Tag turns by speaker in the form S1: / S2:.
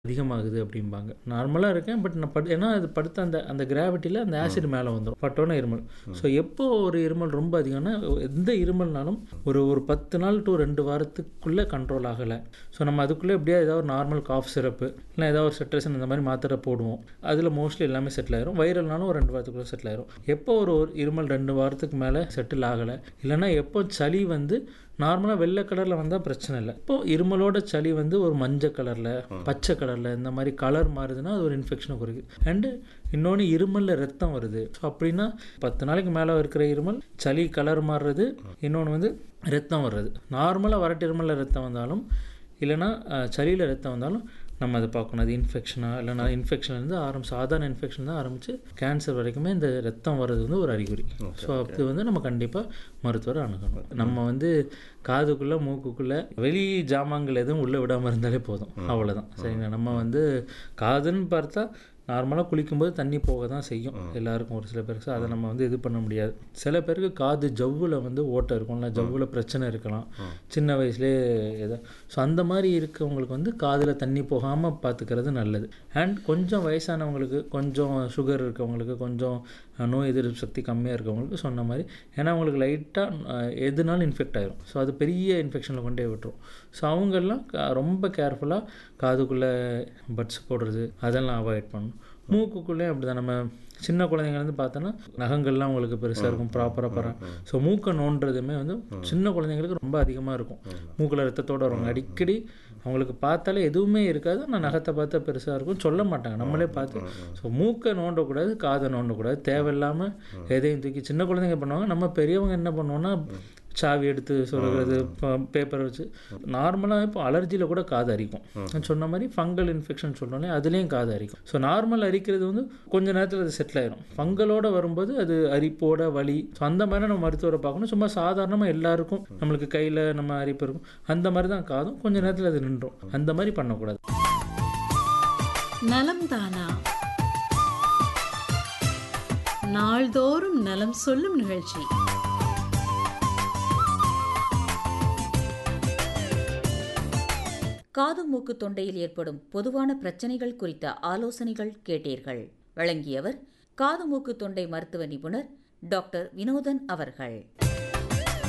S1: அதிகமாகுது அப்படிம்பாங்க நார்மலாக இருக்கேன் பட் நான் படு ஏன்னா அது படுத்த அந்த அந்த கிராவிட்டியில் அந்த ஆசிட் மேலே வந்துடும் பட்டோன்னே இருமல் ஸோ எப்போ ஒரு இருமல் ரொம்ப அதிகம்னா எந்த இருமல்னாலும் ஒரு ஒரு பத்து நாள் டு ரெண்டு வாரத்துக்குள்ளே கண்ட்ரோல் ஆகலை ஸோ நம்ம அதுக்குள்ளே எப்படியா ஏதாவது ஒரு நார்மல் காஃப் சிரப்பு இல்லை ஏதாவது ஒரு செட்ரேஷன் இந்த மாதிரி மாத்திரை போடுவோம் அதில் மோஸ்ட்லி எல்லாமே செட்டில் ஆயிரும் வைரல்னாலும் ஒரு ரெண்டு வாரத்துக்குள்ளே செட்டில் ஆயிரும் எப்போ ஒரு ஒரு இருமல் ரெண்டு வாரத்துக்கு மேலே செட்டில் ஆகலை இல்லைன்னா எப்போ சளி வந்து நார்மலாக வெள்ளை கலரில் வந்தால் பிரச்சனை இல்லை இப்போ இருமலோட சளி வந்து ஒரு மஞ்சள் கலரில் பச்சை கலரில் இந்த மாதிரி கலர் மாறுதுன்னா அது ஒரு இன்ஃபெக்ஷனை குறைக்குது அண்டு இன்னொன்று இருமலில் ரத்தம் வருது ஸோ அப்படின்னா பத்து நாளைக்கு மேலே இருக்கிற இருமல் சளி கலர் மாறுறது இன்னொன்று வந்து ரத்தம் வர்றது நார்மலாக வரட்டு இருமலில் ரத்தம் வந்தாலும் இல்லைன்னா சளியில் ரத்தம் வந்தாலும் நம்ம அதை பார்க்கணும் அது இன்ஃபெக்ஷனாக இல்லைனா இன்ஃபெக்ஷன்லேருந்து ஆரம்பி சாதாரண இன்ஃபெக்ஷன் தான் ஆரம்பித்து கேன்சர் வரைக்குமே இந்த ரத்தம் வர்றது வந்து ஒரு அறிகுறி ஸோ அது வந்து நம்ம கண்டிப்பாக மருத்துவரை அணுகணும் நம்ம வந்து காதுக்குள்ளே மூக்குக்குள்ளே வெளி ஜாமான்கள் எதுவும் உள்ளே விடாமல் இருந்தாலே போதும் அவ்வளோதான் சரிங்களா நம்ம வந்து காதுன்னு பார்த்தா நார்மலாக குளிக்கும்போது தண்ணி போக தான் செய்யும் எல்லாருக்கும் ஒரு சில பேருக்கு அதை நம்ம வந்து இது பண்ண முடியாது சில பேருக்கு காது ஜவ்வில் வந்து ஓட்டை இருக்கும் இல்லை ஜவ்வில் பிரச்சனை இருக்கலாம் சின்ன வயசுலேயே ஏதோ ஸோ அந்த மாதிரி இருக்கவங்களுக்கு வந்து காதில் தண்ணி போகாமல் பார்த்துக்கிறது நல்லது அண்ட் கொஞ்சம் வயசானவங்களுக்கு கொஞ்சம் சுகர் இருக்கவங்களுக்கு கொஞ்சம் நோய் எதிர்ப்பு சக்தி கம்மியாக இருக்கவங்களுக்கு சொன்ன மாதிரி ஏன்னா அவங்களுக்கு லைட்டாக எதுனாலும் இன்ஃபெக்ட் ஆயிரும் ஸோ அது பெரிய இன்ஃபெக்ஷனில் கொண்டே விட்டுரும் ஸோ அவங்கெல்லாம் ரொம்ப கேர்ஃபுல்லாக காதுக்குள்ளே பட்ஸ் போடுறது அதெல்லாம் அவாய்ட் பண்ணணும் மூக்குக்குள்ளேயும் அப்படி தான் நம்ம சின்ன குழந்தைங்க வந்து பார்த்தோன்னா நகங்கள்லாம் அவங்களுக்கு பெருசாக இருக்கும் ப்ராப்பராக பரம் ஸோ மூக்கை நோண்டுறதுமே வந்து சின்ன குழந்தைங்களுக்கு ரொம்ப அதிகமாக இருக்கும் மூக்கில் ரத்தத்தோடு வருவாங்க அடிக்கடி அவங்களுக்கு பார்த்தாலே எதுவுமே இருக்காது ஆனால் நகத்தை பார்த்தா பெருசாக இருக்கும் சொல்ல மாட்டாங்க நம்மளே பார்த்து ஸோ மூக்கை நோண்டக்கூடாது காதை நோண்டக்கூடாது தேவையில்லாமல் எதையும் தூக்கி சின்ன குழந்தைங்க பண்ணுவாங்க நம்ம பெரியவங்க என்ன பண்ணுவோம்னா சாவி எடுத்து சொல்கிறது பேப்பரை வச்சு நார்மலாக இப்போ அலர்ஜியில் கூட காது அரிக்கும் சொன்ன மாதிரி ஃபங்கல் இன்ஃபெக்ஷன் சொன்னோன்னே அதுலேயும் காது அரிக்கும் ஸோ நார்மல் அரிக்கிறது வந்து கொஞ்ச நேரத்தில் அது செட்டில் ஆயிரும் ஃபங்கலோட வரும்போது அது அரிப்போட வலி ஸோ அந்த மாதிரி நம்ம மருத்துவரை பார்க்கணும் சும்மா சாதாரணமாக எல்லாருக்கும் நம்மளுக்கு கையில் நம்ம அரிப்பு இருக்கும் அந்த மாதிரி தான் காதும் கொஞ்ச நேரத்தில் அது நின்றும் அந்த மாதிரி பண்ணக்கூடாது
S2: நலம் தானா நாள்தோறும் நலம் சொல்லும் நிகழ்ச்சி
S3: காது மூக்கு தொண்டையில் ஏற்படும் பொதுவான பிரச்சனைகள் குறித்த ஆலோசனைகள் கேட்டீர்கள் வழங்கியவர் காது மூக்கு தொண்டை மருத்துவ நிபுணர் டாக்டர் வினோதன் அவர்கள்